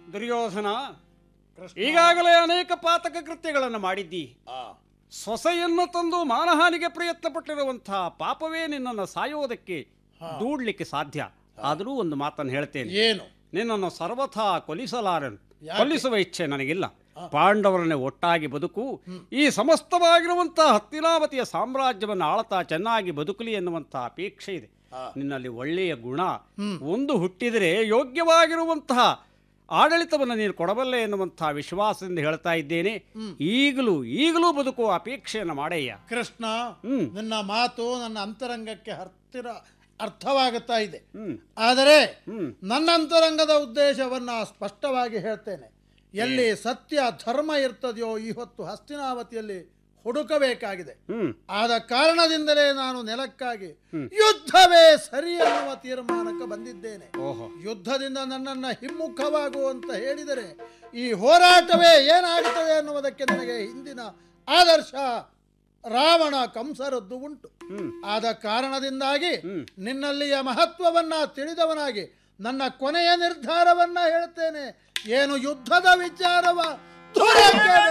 ದುರ್ಯೋಧನ ಈಗಾಗಲೇ ಅನೇಕ ಪಾತಕ ಕೃತ್ಯಗಳನ್ನು ಮಾಡಿದ್ದಿ ಆ, ಸೊಸೆಯನ್ನು ತಂದು ಮಾನಹಾನಿಗೆ ಪ್ರಯತ್ನ ಪಟ್ಟಿರುವಂತಹ ಪಾಪವೇ ನಿನ್ನನ್ನು ಸಾಯೋದಕ್ಕೆ ದೂಡ್ಲಿಕ್ಕೆ ಸಾಧ್ಯ ಆದರೂ ಒಂದು ಮಾತನ್ನು ಹೇಳ್ತೇನೆ ಏನು ನಿನ್ನನ್ನು ಸರ್ವಥಾ ಕೊಲಿಸಲಾರನು ಯಾಕೆ? ಕೊಲ್ಲಿಸುವ ಇಚ್ಛೆ ನನಗಿಲ್ಲ ಪಾಂಡವರನ್ನೇ ಒಟ್ಟಾಗಿ ಬದುಕು ಈ ಸಮಸ್ತವಾಗಿರುವಂತಹ ಹತ್ತಿನಾವತಿಯ ಸಾಮ್ರಾಜ್ಯವನ್ನು ಆಳ್ತಾ ಚೆನ್ನಾಗಿ ಬದುಕಲಿ ಎನ್ನುವಂತಹ ಅಪೇಕ್ಷೆ ಇದೆ ಆ. ನಿನ್ನಲ್ಲಿ ಒಳ್ಳೆಯ ಗುಣ ಒಂದು ಹುಟ್ಟಿದರೆ ಯೋಗ್ಯವಾಗಿರುವಂತಹ ಆಡಳಿತವನ್ನು ನೀನು ಕೊಡಬಲ್ಲೆ ಎನ್ನುವಂತಹ ವಿಶ್ವಾಸದಿಂದ ಹೇಳ್ತಾ ಇದ್ದೇನೆ ಈಗಲೂ ಈಗಲೂ ಬದುಕುವ ಅಪೇಕ್ಷೆಯನ್ನು ಮಾಡಯ್ಯ ಕೃಷ್ಣ ಹ್ಮ್. ನಿನ್ನ ಮಾತು ನನ್ನ ಅಂತರಂಗಕ್ಕೆ ಹತ್ತಿರ ಅರ್ಥವಾಗುತ್ತಾ ಇದೆ ಹ್ಮ್ ಆದರೆ ಹ್ಮ್ ನನ್ನ ಅಂತರಂಗದ ಉದ್ದೇಶವನ್ನು ಸ್ಪಷ್ಟವಾಗಿ ಹೇಳ್ತೇನೆ ಎಲ್ಲಿ ಸತ್ಯ ಧರ್ಮ ಇರ್ತದೆಯೋ ಈ ಹೊತ್ತು ಹಸ್ತಿನಾವತಿಯಲ್ಲಿ ಹುಡುಕಬೇಕಾಗಿದೆ ಹ್ಮ್ ಆದ ಕಾರಣದಿಂದಲೇ ನಾನು ನೆಲಕ್ಕಾಗಿ ಯುದ್ಧವೇ ಸರಿ ಅನ್ನುವ ತೀರ್ಮಾನಕ್ಕೆ ಬಂದಿದ್ದೇನೆ ಓಹೋ ಯುದ್ಧದಿಂದ ನನ್ನನ್ನು ಹಿಮ್ಮುಖವಾಗು ಅಂತ ಹೇಳಿದರೆ ಈ ಹೋರಾಟವೇ ಏನಾಗುತ್ತದೆ ಅನ್ನುವುದಕ್ಕೆ ನನಗೆ ಹಿಂದಿನ ಆದರ್ಶ ರಾವಣ ಕಂಸರದ್ದು ಉಂಟು ಹ್ಮ್ ಆದ ಕಾರಣದಿಂದಾಗಿ ಹ್ಮ್. ನಿನ್ನಲ್ಲಿಯ ಮಹತ್ವವನ್ನ ತಿಳಿದವನಾಗಿ ನನ್ನ ಕೊನೆಯ ನಿರ್ಧಾರವನ್ನ ಹೇಳ್ತೇನೆ ಏನು ಯುದ್ಧದ ವಿಚಾರವ ದೂರಕ್ಕೆ